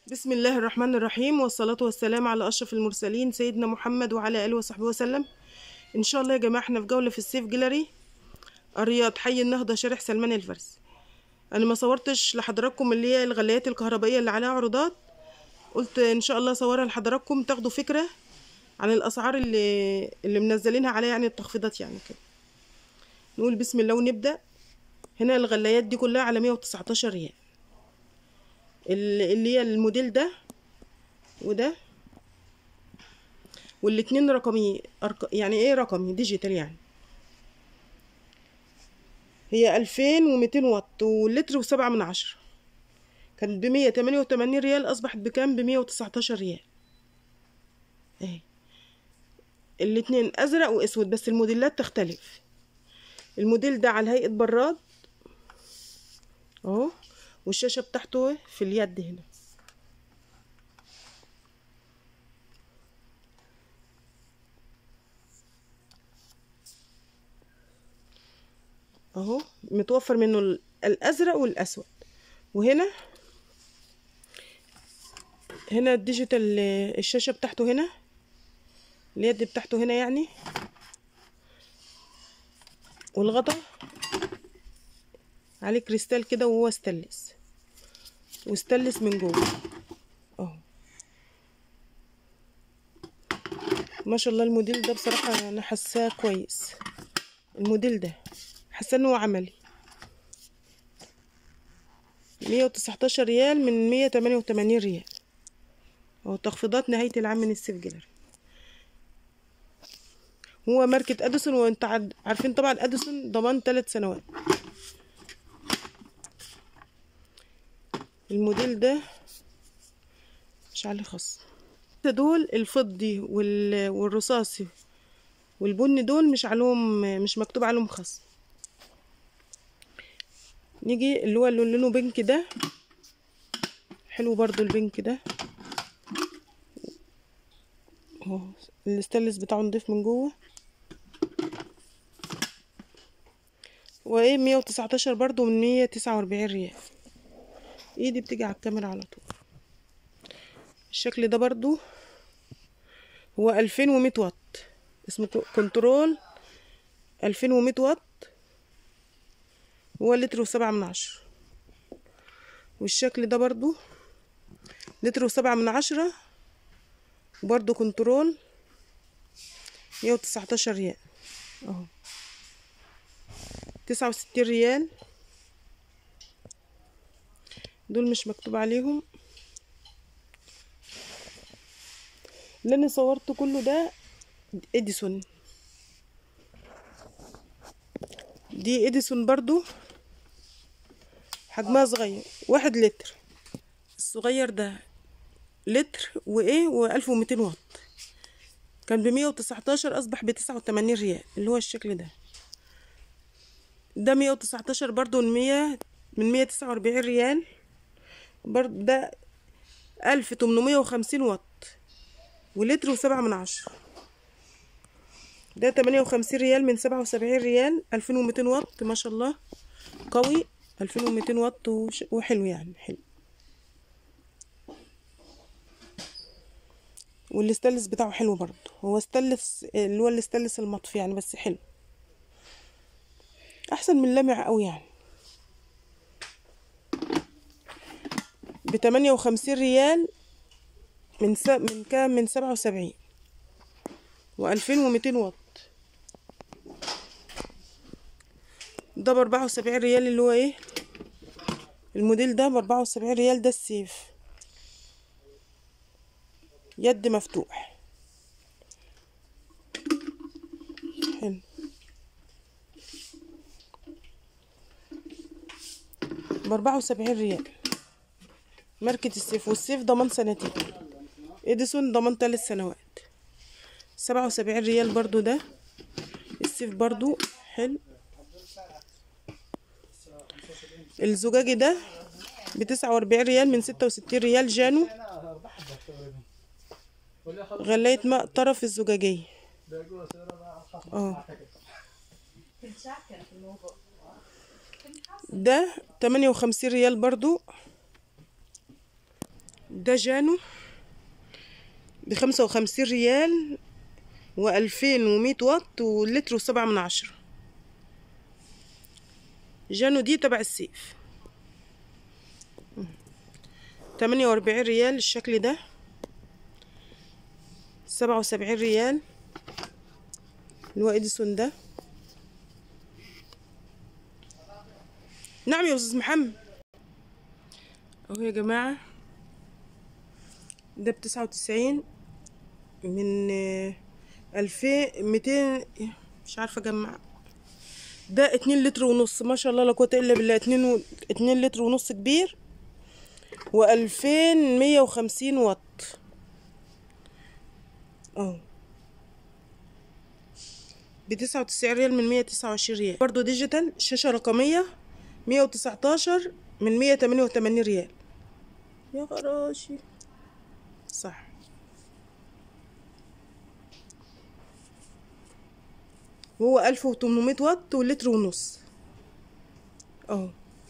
بسم الله الرحمن الرحيم والصلاة والسلام على أشرف المرسلين سيدنا محمد وعلى آله وصحبه وسلم إن شاء الله يا جماعة احنا في جولة في السيف جيلاري الرياض حي النهضة شارع سلمان الفارسي أنا ما صورتش لحضراتكم اللي هي الغلايات الكهربائية اللي عليها عروضات قلت إن شاء الله أصورها لحضراتكم تاخدوا فكرة عن الأسعار اللي اللي منزلينها عليها يعني التخفيضات يعني كده نقول بسم الله ونبدأ هنا الغلايات دي كلها على 119 ريال اللي هي الموديل ده وده والاتنين رقمي أرق... يعني ايه رقمي ديجيتال يعني هي ألفين وميتين واط واللتر وسبعة من عشرة كانت بمية تمانية وتمانين ريال أصبحت بكام بمية وتسعتاشر ريال اهي الاتنين أزرق وأسود بس الموديلات تختلف الموديل ده على هيئة براد اهو والشاشة بتاعته في اليد هنا اهو متوفر منه الازرق والاسود وهنا هنا الديجيتال الشاشة بتاعته هنا اليد بتاعته هنا يعني والغطا عليه كريستال كده وهو استلس واستلس من جوه اهو ما شاء الله الموديل ده بصراحة انا حاساه كويس الموديل ده حاسه انه عملي مية وتسعتاشر ريال من مية تمانية وتمانين ريال اهو تخفيضات نهاية العام من السيف جيلاري هو ماركة اديسون وانت عارفين طبعا اديسون ضمان تلات سنوات الموديل ده مش عليه خاص دول الفضي والرصاصي والبني دول مش عليهم مش مكتوب عليهم خاص نيجي اللي هو اللي لونه بينك ده حلو برضو البينك ده اهو الاستانلس بتاعه نضيف من جوه وايه مية وتسعتاشر برضو من مية تسعة واربعين ريال ايدي بتيجي على الكاميرا على طول الشكل ده برضو هو الفين ومية واط اسمه كنترول الفين ومية واط هو لتر وسبعة من عشرة والشكل ده برضو لتر وسبعة من عشرة وبرضو كنترول مية وتسعتاشر ريال اهو تسعة وستين ريال دول مش مكتوب عليهم اللي انا صورته كله ده اديسون دي اديسون برضو حجمها صغير واحد لتر الصغير ده لتر وايه والف ومتين واط كان بمية وتسعتاشر اصبح بتسعة وتمانين ريال اللي هو الشكل ده ده مية وتسعتاشر برضو من مية من مية تسعة واربعين ريال برضو ده ألف تمنمية وخمسين واط ولتر وسبعة من عشرة ده تمانية وخمسين ريال من سبعة وسبعين ريال ألفين ومتين واط ما شاء الله قوي ألفين ومتين واط وحلو يعني حلو والاستلس بتاعه حلو برضه هو استلس اللي هو الاستلس المطفي يعني بس حلو احسن من لمع قوي يعني بتمانية وخمسين ريال من س... من كام من سبعة وسبعين وألفين ومتين واط ده بأربعة وسبعين ريال اللي هو ايه الموديل ده بأربعة وسبعين ريال ده السيف يد مفتوح حلو بأربعة وسبعين ريال ماركة السيف والسيف ضمان سنتين اديسون ضمان تلات سنوات سبعة وسبعين ريال برضو ده السيف برضو حلو الزجاجي ده بتسعة واربعين ريال من ستة وستين ريال جانو غلاية ماء طرف الزجاجية اه ده تمانية وخمسين ريال برضو ده جانو بخمسة وخمسين ريال وألفين ومية واط واللتر وسبعة من عشرة جانو دي تبع السيف تمانية وأربعين ريال الشكل ده سبعة وسبعين ريال اللي هو اديسون ده نعم يا استاذ محمد اهو يا جماعه ده بتسعة وتسعين من ألفين ميتين مش عارفة أجمع ده اتنين لتر ونص ما شاء الله لا قوة إلا بالله اتنين و... اتنين لتر ونص كبير وألفين مية وخمسين واط اهو بتسعة وتسعين ريال من مية تسعة وعشرين ريال برضو ديجيتال شاشة رقمية مية وتسعتاشر من مية تمانية وتمانين ريال يا غراشي صح وهو ألف وتمنمية واط ولتر ونص اهو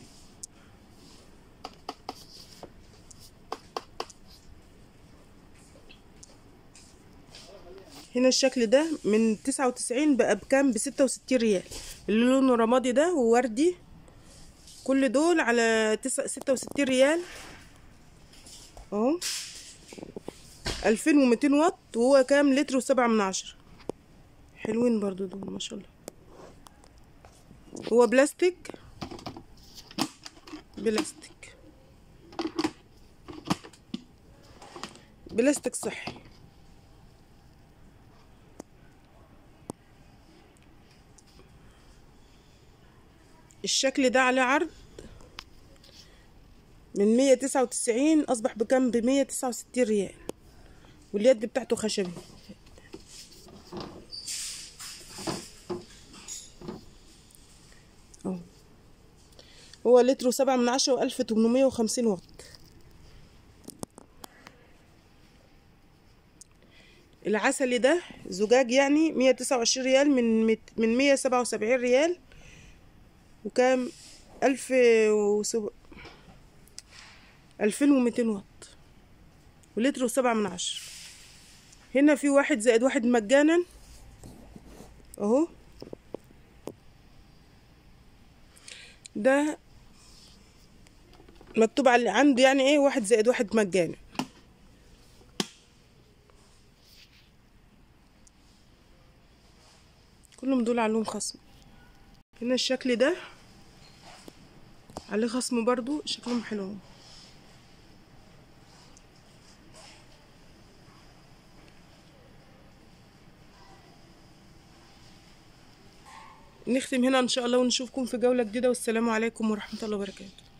هنا الشكل ده من تسعة وتسعين بقى بكام بستة وستين ريال اللي لونه رمادي ده ووردي كل دول على تسعة ستة وستين ريال اهو ألفين ومتين واط وهو كام لتر وسبعة من عشرة حلوين برضو دول ما شاء الله هو بلاستيك بلاستيك بلاستيك صحي الشكل ده عليه عرض من مية تسعة وتسعين أصبح بكام بمية تسعة وستين ريال واليد بتاعته خشبي أهو. هو لتر وسبعة من عشرة وألف تمنمية وخمسين واط العسلي ده زجاج يعني مية تسعة وعشرين ريال من مت من مية سبعة وسبعين ريال وكام ألف وسب... ألفين ومتين واط ولتر وسبعة من عشرة هنا في واحد زائد واحد مجانا اهو ده مكتوب على عنده يعني ايه واحد زائد واحد مجانا كلهم دول عليهم خصم هنا الشكل ده عليه خصم برضو شكلهم حلو نختم هنا ان شاء الله ونشوفكم في جولة جديدة والسلام عليكم ورحمة الله وبركاته